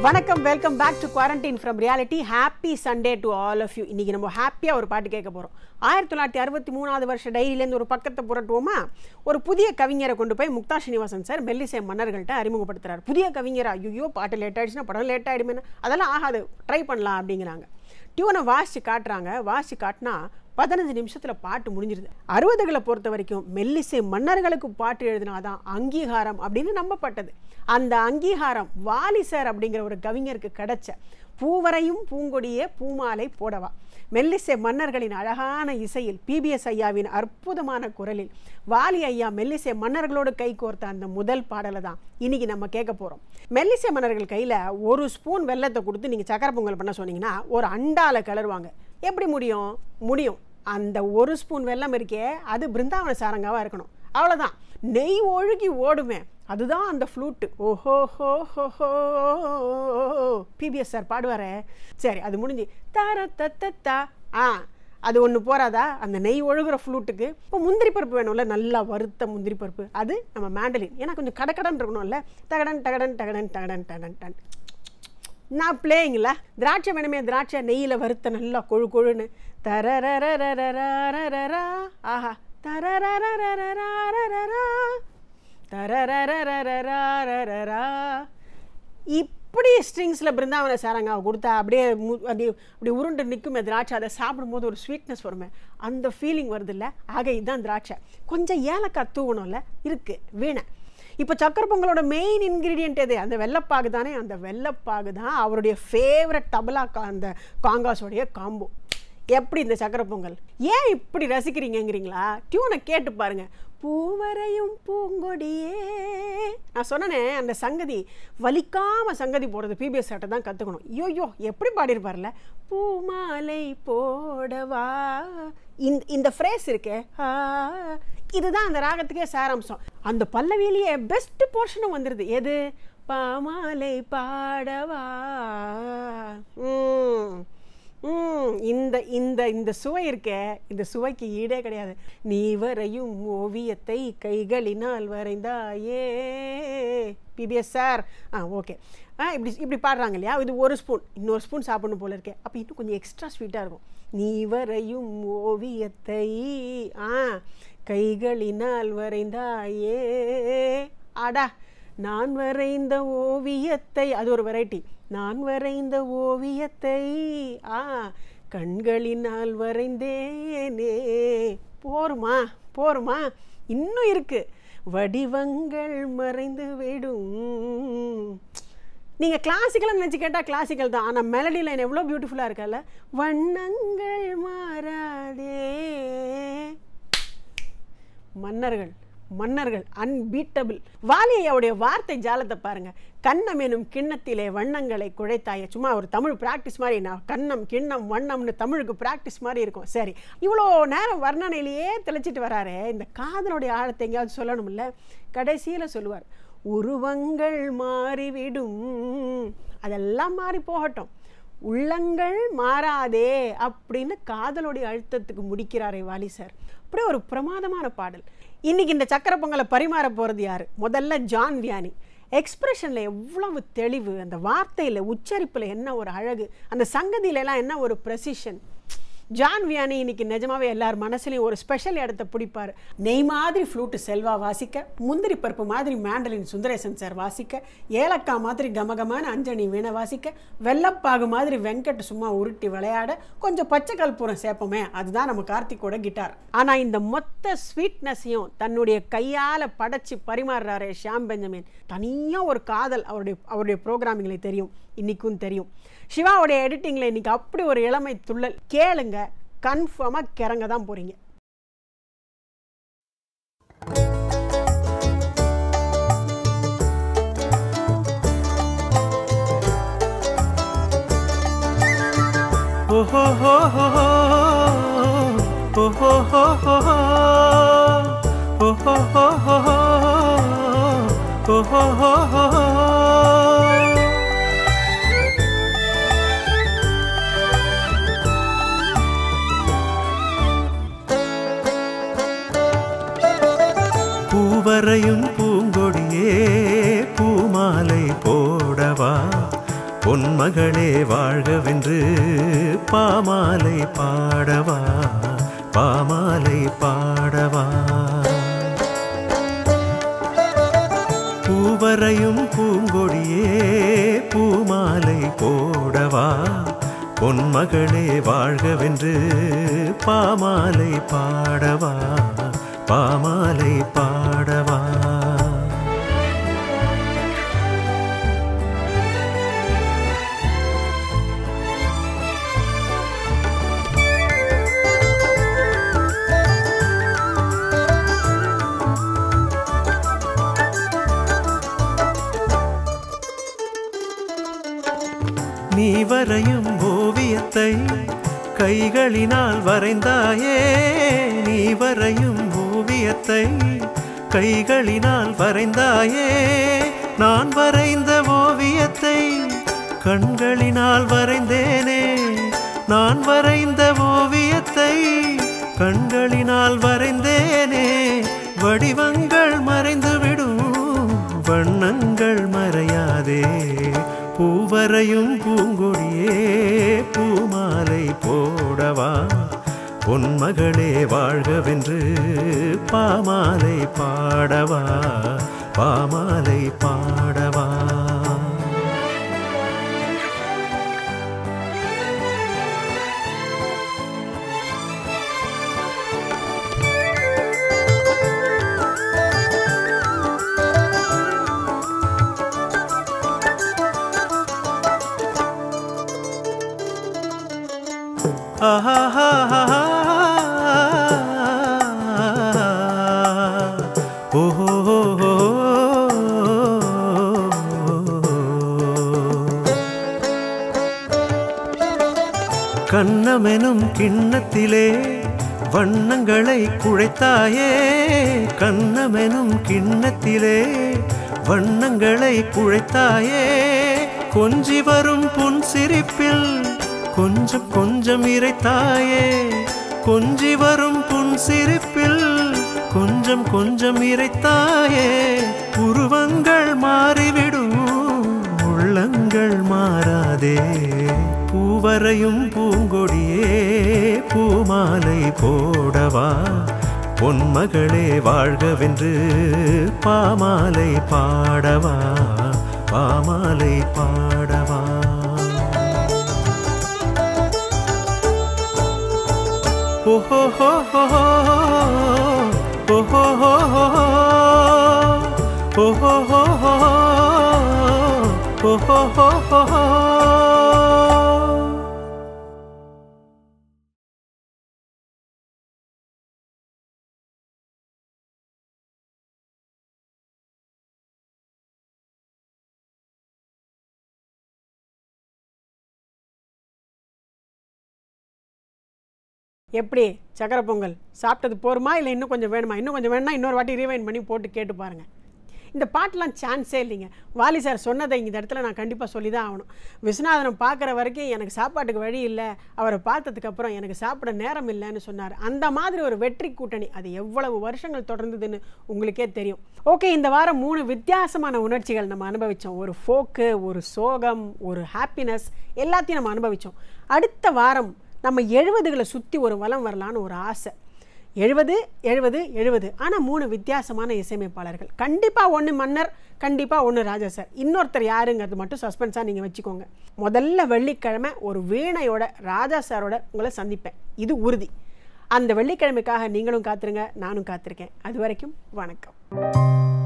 வணக்கம் welcome back to quarantine from reality happy Sunday to all of you இன்னைக்கு நம்ம ஹாப்பியாக ஒரு பாட்டு கேட்க போகிறோம் ஆயிரத்தி தொள்ளாயிரத்தி அறுபத்தி மூணாவது வருஷ டைரியிலேருந்து ஒரு பக்கத்தை புரட்டுவோமா ஒரு புதிய கவிஞரை கொண்டு போய் முக்தா ஸ்ரீனிவாசன் சார் மெல்லிசை மன்னர்கள்ட்ட அறிமுகப்படுத்துறாரு புதிய கவிஞரா ஐயோ பாட்டு லேட் ஆயிடுச்சுன்னா படம் லேட் ஆகிடுமே அதெல்லாம் ஆகாது ட்ரை பண்ணலாம் அப்படிங்கிறாங்க டியூனை வாசித்து காட்டுறாங்க வாசித்து காட்டினா பதினஞ்சு நிமிஷத்தில் பாட்டு முடிஞ்சிருது அறுபதுகளை பொறுத்த வரைக்கும் மெல்லிசை மன்னர்களுக்கு பாட்டு எழுதினாதான் அங்கீகாரம் அப்படின்னு நம்பப்பட்டது அந்த அங்கீகாரம் வாலி சார் அப்படிங்கிற ஒரு கவிஞருக்கு கிடைச்ச பூவரையும் பூங்கொடியே பூமாலை போடவா மெல்லிசை மன்னர்களின் அழகான இசையில் பிபிஎஸ் ஐயாவின் அற்புதமான குரலில் வாலி ஐயா மெல்லிசை மன்னர்களோடு கை கோர்த்த அந்த முதல் பாடலை தான் இன்னைக்கு நம்ம கேட்க போகிறோம் மெல்லிசை மன்னர்கள் கையில் ஒரு ஸ்பூன் வெள்ளத்தை கொடுத்து நீங்கள் சக்கரை பொங்கல் பண்ண சொன்னீங்கன்னா ஒரு அண்டால கிளறுவாங்க எப்படி முடியும் முடியும் அந்த ஒரு ஸ்பூன் வெல்லம் இருக்கே அது பிருந்தாவன சாரங்காவாக இருக்கணும் அவ்வளோதான் நெய் ஒழுகி ஓடுமே அதுதான் அந்த ஃப்ளூட்டு ஓஹோ ஹோ ஹோ ஹோ பிபிஎஸ் சார் பாடுவாரே சரி அது முடிஞ்சு தார தத்தா ஆ அது ஒன்று போறாதா அந்த நெய் ஒழுகுற ஃப்ளூட்டுக்கு இப்போ முந்திரி பருப்பு வேணும்ல நல்லா வறுத்த முந்திரி பருப்பு அது நம்ம மேண்டலின் ஏன்னா கொஞ்சம் கடக்கடன் இருக்கணும்ல தகடன் தகடன் தகடன் தகடன் தகடன் டன் நான் பிளேயிங்களா திராட்சை வேணுமே திராட்சை நெய்யில் வறுத்த நல்லா கொழு கொழுன்னு தரரரரரரரரரா ஆஹா தரரரரரரரரரா தரரரரரரரரரா இப்படி ஸ்ட்ரிங்ஸில் பிருந்தாவன சாரங்காவை கொடுத்தா அப்படியே மு அப்படி அப்படி உருண்டு நிற்குமே திராட்சை அதை சாப்பிடும்போது ஒரு ஸ்வீட்னஸ் வருமே அந்த ஃபீலிங் வருது இல்லை ஆக இதுதான் திராட்சை கொஞ்சம் ஏலக்காய் தூவணும்ல இருக்குது வீணை இப்போ சக்கரை பொங்கலோட மெயின் இன்க்ரீடியன்ட் எது அந்த வெள்ளப்பாகு தானே அந்த வெள்ளப்பாகு தான் அவருடைய ஃபேவரட் தபலா கா அந்த காங்காஸோடைய காம்போ எப்படி இந்த சக்கரை பொங்கல் ஏன் இப்படி ரசிக்கிறீங்கங்கிறீங்களா டியூனை கேட்டு பாருங்க பூவரையும் பூங்கொடியே நான் சொன்னனே அந்த சங்கதி வலிக்காம சங்கதி போடுறது பிபிஎஸ் சாட்டை தான் கற்றுக்கணும் ஐயோயோ எப்படி பாடியிருப்பார்ல பூமாலை போடவா இந்த இந்த ஃப்ரேஸ் இருக்கே ஆ, இதுதான் அந்த ராகத்துக்கே சாராம்சம் அந்த பல்லவியிலேயே பெஸ்ட் போர்ஷனும் வந்துடுது எது பாமாலை பாடவா ம் ம் இந்த இந்த இந்த சுவை இருக்கே இந்த சுவைக்கு ஈடே கிடையாது நீ வரையும் ஓவியத்தை கைகளினால் வரைந்தாயே பிபிஎஸ் சார் ஆ ஓகே ஆ இப்படி இப்படி பாடுறாங்க இல்லையா இது ஒரு ஸ்பூன் இன்னொரு ஸ்பூன் சாப்பிடணும் போல இருக்கே அப்போ இன்னும் கொஞ்சம் எக்ஸ்ட்ரா ஸ்வீட்டாக இருக்கும் நீ வரையும் ஓவியத்தை ஆ கைகளினால் வரைந்தாயே அடா நான் வரைந்த ஓவியத்தை அது ஒரு வெரைட்டி நான் வரைந்த ஓவியத்தை ஆ கண்களினால் வரைந்தேனே போருமா போருமா இன்னும் இருக்கு வடிவங்கள் மறைந்து விடும் நீங்கள் கிளாசிக்கலாக நினச்சி கேட்டால் கிளாசிக்கல் தான் ஆனால் மெலடி லைன் எவ்வளோ பியூட்டிஃபுல்லாக இருக்கல்ல வண்ணங்கள் மாறாதே மன்னர்கள் மன்னர்கள் அன்பீட்டபிள் வாலியையோடைய வார்த்தை ஜாலத்தை பாருங்க கண்ணம் எனும் கிண்ணத்திலே வண்ணங்களை குழைத்தாய சும்மா ஒரு தமிழ் ப்ராக்டிஸ் மாதிரி நான் கண்ணம் கிண்ணம் வண்ணம்னு தமிழுக்கு ப்ராக்டிஸ் மாதிரி இருக்கும் சரி இவ்வளோ நேரம் வர்ணனையிலேயே தெளிச்சிட்டு வராரே இந்த காதலுடைய ஆழத்தை எங்கேயாவது சொல்லணும்ல கடைசியில் சொல்லுவார் உருவங்கள் மாறிவிடும் அதெல்லாம் மாறி போகட்டும் உள்ளங்கள் மாறாதே அப்படின்னு காதலுடைய அழுத்தத்துக்கு முடிக்கிறாரே வாலி சார் அப்படியே ஒரு பிரமாதமான பாடல் இன்னைக்கு இந்த சக்கரை பொங்கலை பரிமாற போகிறது யார் முதல்ல ஜான் வியானி எக்ஸ்பிரஷனில் எவ்வளவு தெளிவு அந்த வார்த்தையில் உச்சரிப்பில் என்ன ஒரு அழகு அந்த சங்கதியில எல்லாம் என்ன ஒரு ப்ரெசிஷன் ஜான் வியானி இன்னைக்கு நிஜமாவே எல்லார் மனசுலையும் ஒரு ஸ்பெஷல் இடத்த பிடிப்பார் நெய் மாதிரி ஃப்ளூட்டு செல்வா வாசிக்க முந்திரி பருப்பு மாதிரி மேண்டலின் சுந்தரேசன் சார் வாசிக்க ஏலக்காய் மாதிரி கமகமான அஞ்சனி வீணை வாசிக்க வெள்ளப்பாகு மாதிரி வெங்கட் சும்மா உருட்டி விளையாட கொஞ்சம் பச்சை கற்பூரம் சேர்ப்போமே அதுதான் நம்ம கார்த்திக்கோட கிட்டார் ஆனால் இந்த மொத்த ஸ்வீட்னஸையும் தன்னுடைய கையால் படைச்சு பரிமாறுறாரே ஷியாம் பெஞ்சமின் தனியாக ஒரு காதல் அவருடைய அவருடைய ப்ரோக்ராமிங்கில் தெரியும் இன்னைக்கும் தெரியும் சிவாவுடைய எடிட்டிங்கில் இன்னைக்கு அப்படி ஒரு இளமை துள்ளல் கேளுங்க கன்ஃபார்மாக கிறங்க தான் போகிறீங்க ஓஹோ ஹோ ஹோ ஹோ ஓஹோ ஹோ ஹோ ஹோ ஓஹோ ஹோ ஹோ ஹோ ஓஹோ ஹோ ஹோ ஹோ பூவரையும் பூங்கொடியே பூமாலை போடவா பொன்மகளே வாழ்கவென்று பாமாலை பாடவா பாமாலை பாடவா பூவரையும் பூங்கொடியே பூமாலை போடவா பொன்மகளே வாழ்கவென்று பாமாலை பாடவா பாமாலை பாடவா நீ வரையும் ஓவியத்தை கைகளினால் வரைந்தாயே நீ வரையும் ஓவியத்தை கைகளினால் வரைந்தாயே நான் வரைந்த ஓவியத்தை கண்களினால் வரைந்தேனே நான் வரைந்த ஓவியத்தை கண்களினால் வரைந்தேனே வடிவங்கள் மறைந்துவிடும் வண்ணங்கள் மறையாதே பூவரையும் பூங்கொடியே பூமாலை போடவா பொன்மகளே வாழ்கவென்று பாமாலை பாடவா பாமாலை பாடவா ஆஹா ஓஹோ கண்ணமெனும் கிண்ணத்திலே வண்ணங்களை குழைத்தாயே கண்ணமெனும் கிண்ணத்திலே வண்ணங்களை குழைத்தாயே கொஞ்சி வரும் புன் சிரிப்பில் கொஞ்சம் கொஞ்சம் இறைத்தாயே கொஞ்சி வரும் புன் சிரிப்பில் கொஞ்சம் கொஞ்சம் இறைத்தாயே உருவங்கள் மாறிவிடும் உள்ளங்கள் மாறாதே பூவரையும் பூங்கொடியே பூமாலை போடவா பொன்மகளே வாழ்கவென்று பாமாலை பாடவா பாமாலை பாடவா ஓஹோ ஹோ ஹோ ஓஹோ ஹோ ஹோ ஓஹோ ஹோ ஹோ ஓஹோ ஹோ ஹோ எப்படி சக்கரை பொங்கல் சாப்பிட்டது போருமா இல்லை இன்னும் கொஞ்சம் வேணுமா இன்னும் கொஞ்சம் வேணும்னா இன்னொரு வாட்டி ரீவைண்ட் பண்ணி போட்டு கேட்டு பாருங்க இந்த பாட்டெலாம் சான்ஸே இல்லைங்க வாலி சார் சொன்னதை இந்த இடத்துல நான் கண்டிப்பாக சொல்லி தான் ஆகணும் விஸ்வநாதனம் பார்க்குற வரைக்கும் எனக்கு சாப்பாட்டுக்கு வழி இல்லை அவரை பார்த்ததுக்கு அப்புறம் எனக்கு சாப்பிட நேரம் இல்லைன்னு சொன்னார் அந்த மாதிரி ஒரு வெற்றி கூட்டணி அது எவ்வளவு வருஷங்கள் தொடர்ந்ததுன்னு உங்களுக்கே தெரியும் ஓகே இந்த வாரம் மூணு வித்தியாசமான உணர்ச்சிகள் நம்ம அனுபவித்தோம் ஒரு ஃபோக்கு ஒரு சோகம் ஒரு ஹாப்பினஸ் எல்லாத்தையும் நம்ம அனுபவித்தோம் அடுத்த வாரம் நம்ம எழுபதுகளை சுற்றி ஒரு வலம் வரலான்னு ஒரு ஆசை எழுபது எழுபது எழுபது ஆனால் மூணு வித்தியாசமான இசையமைப்பாளர்கள் கண்டிப்பாக ஒன்று மன்னர் கண்டிப்பாக ஒன்று ராஜா சார் இன்னொருத்தர் யாருங்கிறது மட்டும் சஸ்பென்ஸாக நீங்கள் வச்சுக்கோங்க முதல்ல வெள்ளிக்கிழமை ஒரு வீணையோட ராஜா சாரோட உங்களை சந்திப்பேன் இது உறுதி அந்த வெள்ளிக்கிழமைக்காக நீங்களும் காத்துருங்க நானும் காத்திருக்கேன் அது வரைக்கும் வணக்கம்